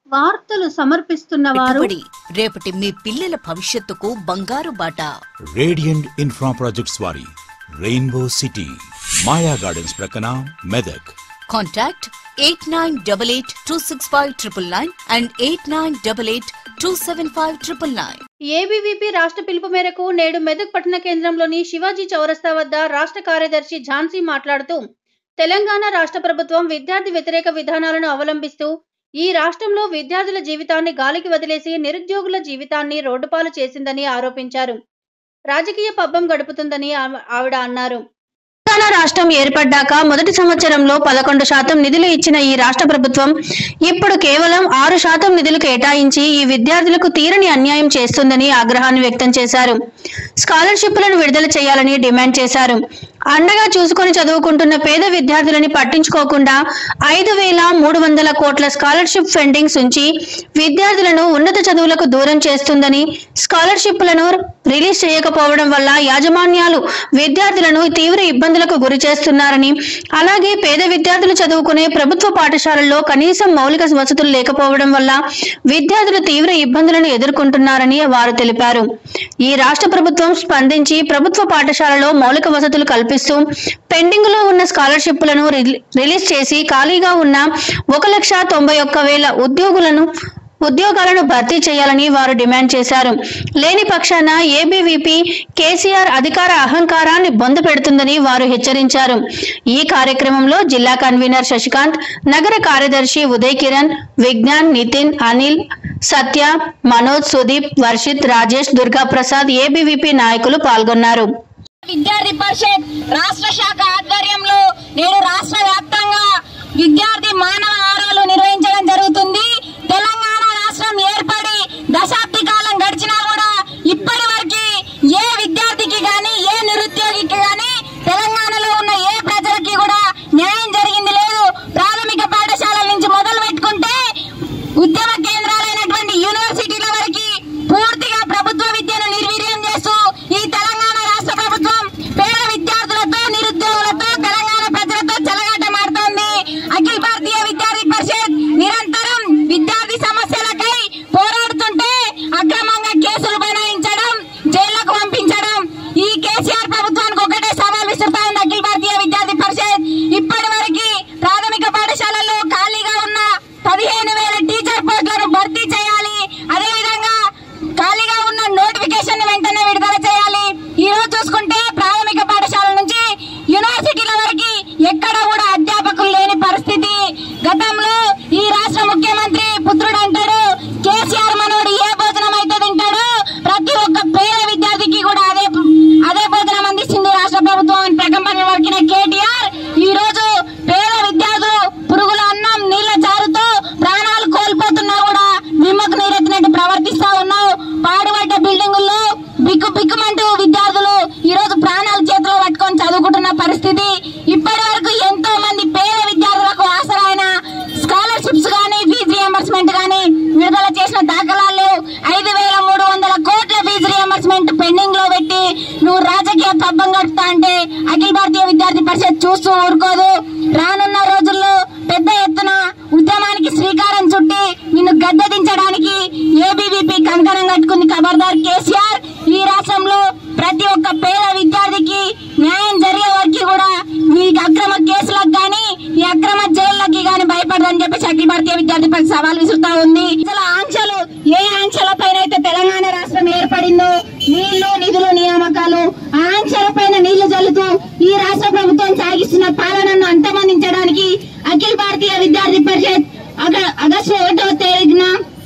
వార్తలు సమర్పిస్తున్న వారు పెట్టుబడి రేపటి మీ పిల్లల భవిష్యత్తుకు బంగారు బాట రేడియంట్ ఇన్ఫ్రా ప్రాజెక్ట్స్ వారి రెయిన్బో సిటీ మాయా గార్డెన్స్ ప్రక్కన Medak contact eight nine double eight two six five triple nine and eight nine double eight two seven five triple nine ABVP రాష్ట్ర పిలుపు మేరకు నేడు మెదక్ పట్టణ కేంద్రంలోని శివాజీ చౌరస్తా వద్ద రాష్ట్ర కార్యదర్శి ఝాన్సీ మాట్లాడుతూ తెలంగాణ రాష్ట్ర ప్రభుత్వం విద్యార్థి వ్యతిరేక విధానాలను అవలంబిస్తూ ఈ రాష్ట్రంలో విద్యార్థుల జీవితాన్ని గాలికి వదిలేసి నిరుద్యోగుల జీవితాన్ని రోడ్డుపాలు చేసిందని ఆరోపించారు రాజకీయ పబ్బం గడుపుతుందని ఆమె- ఆవిడ అన్నారు తెలంగాణ రాష్ట్రం ఏర్పడ్డాక మొదటి సంవత్సరంలో పదకొండు శాతం నిధులు ఇచ్చిన ఈ రాష్ట్ర ప్రభుత్వం ఇప్పుడు కేవలం ఆరు శాతం నిధులు కేటాయించి ఈ విద్యార్థులకు తీరని అన్యాయం చేస్తుందని ఆగ్రహాన్ని వ్యక్తం చేశారు స్కాలర్షిప్లను విడుదల చేయాలని డిమాండ్ చేశారు అండగా చూసుకొని చదువుకుంటున్న పేద విద్యార్థులని పట్టించుకోకుండా ఐదు వేల మూడు వందల కోట్ల స్కాలర్షిప్ ఫండింగ్స్ ఉంచి విద్యార్థులను ఉన్నత చదువులకు దూరం చేస్తుందని స్కాలర్షిప్లను రిలీజ్ చేయకపోవడం వల్ల యాజమాన్యాలు విద్యార్థులను తీవ్ర ఇబ్బందులకు గురి చేస్తున్నారని అలాగే పేద విద్యార్థులు చదువుకునే ప్రభుత్వ పాఠశాలల్లో కనీసం మౌలిక వసతులు లేకపోవడం వల్ల విద్యార్థులు తీవ్ర ఇబ్బందులను ఎదుర్కొంటున్నారని వారు తెలిపారు ఈ రాష్ట్ర ప్రభుత్వం స్పందించి ప్రభుత్వ పాఠశాలలో మౌలిక వసతులు కల్పిస్తూ పెండింగ్ లో ఉన్న స్కాలర్షిప్లను రిలీ- రిలీజ్ చేసి ఖాళీగా ఉన్న ఒక లక్ష తొంభై ఒక్క వేల ఉద్యోగులను ఉద్యోగాలను భర్తీ చేయాలని వారు డిమాండ్ చేశారు లేని పక్షాన ఏబీవీపీ కేసీఆర్ అధికార అహంకారాన్ని బొంద పెడుతుందని వారు హెచ్చరించారు ఈ కార్యక్రమంలో జిల్లా కన్వీనర్ శశికాంత్ నగర కార్యదర్శి ఉదయ్ కిరణ్ విజ్ఞాన్ నితిన్ అనిల్ సత్య మనోజ్ సుదీప్ వర్షిత్ రాజేష్ దుర్గాప్రసాద్ ఏబీవీపీ నాయకులు పాల్గొన్నారు విద్యార్థి పరిషత్ రాష్ట్ర శాఖ ఆధ్వర్యంలో నేడు రాష్ట్ర వ్యాప్తంగా విద్యార్థి మానవ ఆరాలు నిర్వహించడం జరుగుతుంది తెలంగాణ రాష్ట్రం ఏర్పడి దశాబ్ది కాలం గడిచినా కూడా ఇప్పటి వరకు ఏ విద్యార్థికి గాని ఏ నిరుద్యోగికి గాని తెలంగాణలో ఉన్న ఏ ప్రజలకి కూడా న్యాయం జరిగింది లేదు ప్రాథమిక పాఠశాలల నుంచి మొదలు పెట్టుకుంటే ఉద్యమ కేంద్రాలైనటువంటి యూనివర్సిటీల వరకు పూర్తిగా ప్రభుత్వ విద్యను నిర్వీర్యం చేస్తూ ఈ తెలంగాణ రాష్ట్ర ప్రభుత్వం పేద విద్యార్థులతో నిరుద్యోగులతో తెలంగాణ ప్రజలతో చెలగాటమాడుతోంది అఖిల భారతీయ విద్యార్థి పరిషత్ నిరంతరం విద్యార్థి సమస్యలకై పోరాడుతుంటే అక్రమంగా కేసులు బనాయించడం జైళ్లకు పంపించడం ఈ కేసీఆర్ ప్రభుత్వానికి ఒకటే సవాల్ విసురుతా ఉంది అఖిల భారతీయ విద్యార్థి పరిషత్ ఇప్పటి వరకు ప్రాథమిక పాఠశాలల్లో ఖాళీగా ఉన్న పదిహేను వేల టీచర్ పోస్టులను భర్తీ చేయాలి అదేవిధంగా ఖాళీగా ఉన్న నోటిఫికేషన్ వెంటనే విడుదల చేయాలి ఈ రోజు చూసుకుంటే ప్రాథమిక పాఠశాల నుంచి యూనివర్సిటీల వరకు ఎక్కడ కూడా అధ్యాపకులు లేని పరిస్థితి గతంలో ఈ రాష్ట్ర ముఖ్యమంత్రి పుత్రుడు అంటాడు కేసీఆర్ మనోడు ఏ భోజనం అయితే తింటాడు ప్రతి ఒక్క పేద విద్యార్థికి కూడా అదే అదే భోజనం అందిస్తుంది రాష్ట్ర ప్రభుత్వం అని ప్రకంపనలు వరకిన కేటీఆర్ ఈ రోజు పేద విద్యార్థులు పురుగుల అన్నం నీళ్ల చారుతో ప్రాణాలు కోల్పోతున్నా కూడా నిమ్మకు నీరెత్తినట్టు ప్రవర్తిస్తా ఉన్నావు పాడుబడ్డ బిల్డింగుల్లో బిక్కు బిక్కుమంటూ విద్యార్థులు ఈ రోజు ప్రాణాలు చేతిలో పట్టుకొని చదువుకుంటున్న పరిస్థితి ఇప్పటి వరకు ఎంతో మంది పేద విద్యార్థులకు ఆసరైన స్కాలర్షిప్స్ గానీ ఫీజు రియంబర్స్మెంట్ గానీ విడుదల చేసిన దాఖలాలు లేవు ఐదు వేల మూడు వందల కోట్ల ఫీజు రియంబర్స్మెంట్ పెండింగ్ లో పెట్టి నువ్వు రాజకీయ పబ్బం గడుపుతా అంటే అఖిల భారతీయ విద్యార్థి పరిషత్ చూస్తూ ఊరుకోదు రానున్న రోజుల్లో పెద్ద ఎత్తున ఉద్యమానికి శ్రీకారం చుట్టి నిన్ను గద్దెదించడానికి ఏబీవీపీ కంకణం కట్టుకుంది ఖబర్దార్ కేసీఆర్ ఈ రాష్ట్రంలో ప్రతి ఒక్క పేద విద్యార్థికి న్యాయం జరిగే వరకు కూడా ఈ అక్రమ కేసులకు గాని ఈ అక్రమ జైళ్ళకి గాని భయపడదని చెప్పేసి అఖిల భారతీయ విద్యార్థి పరిషత్ సవాల్ విసురుతా ఉంది అసలు ఆంక్షలు ఏ ఆంక్షల పైన అయితే తెలంగాణ రాష్ట్రం ఏర్పడిందో నీళ్లు నిధులు నియామకాలు ఆ ఆంక్షల పైన నీళ్లు జల్లుతూ ఈ రాష్ట్ర ప్రభుత్వం సాగిస్తున్న పాలనను అంతమందించడానికి అఖిల భారతీయ విద్యార్థి పరిషత్ అగ- ఆగస్టు ఒకటో తేదీన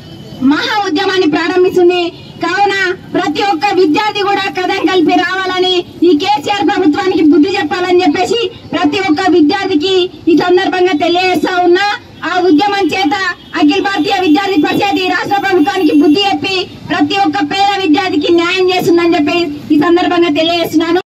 మహా ఉద్యమాన్ని ప్రారంభిస్తుంది కావున ప్రతి ఒక్క విద్యార్థి కూడా కథం కలిపి రావాలని ఈ కేసీఆర్ ప్రభుత్వానికి బుద్ధి చెప్పాలని చెప్పేసి ప్రతి ఒక్క విద్యార్థికి ఈ సందర్భంగా తెలియజేస్తా ఉన్నా ఆ ఉద్యమం చేత అఖిల భారతీయ విద్యార్థి పరిషత్ ఈ రాష్ట్ర ప్రభుత్వానికి బుద్ధి చెప్పి ప్రతి ఒక్క పేద విద్యార్థికి న్యాయం చేస్తుందని చెప్పి ఈ సందర్భంగా తెలియజేస్తున్నాను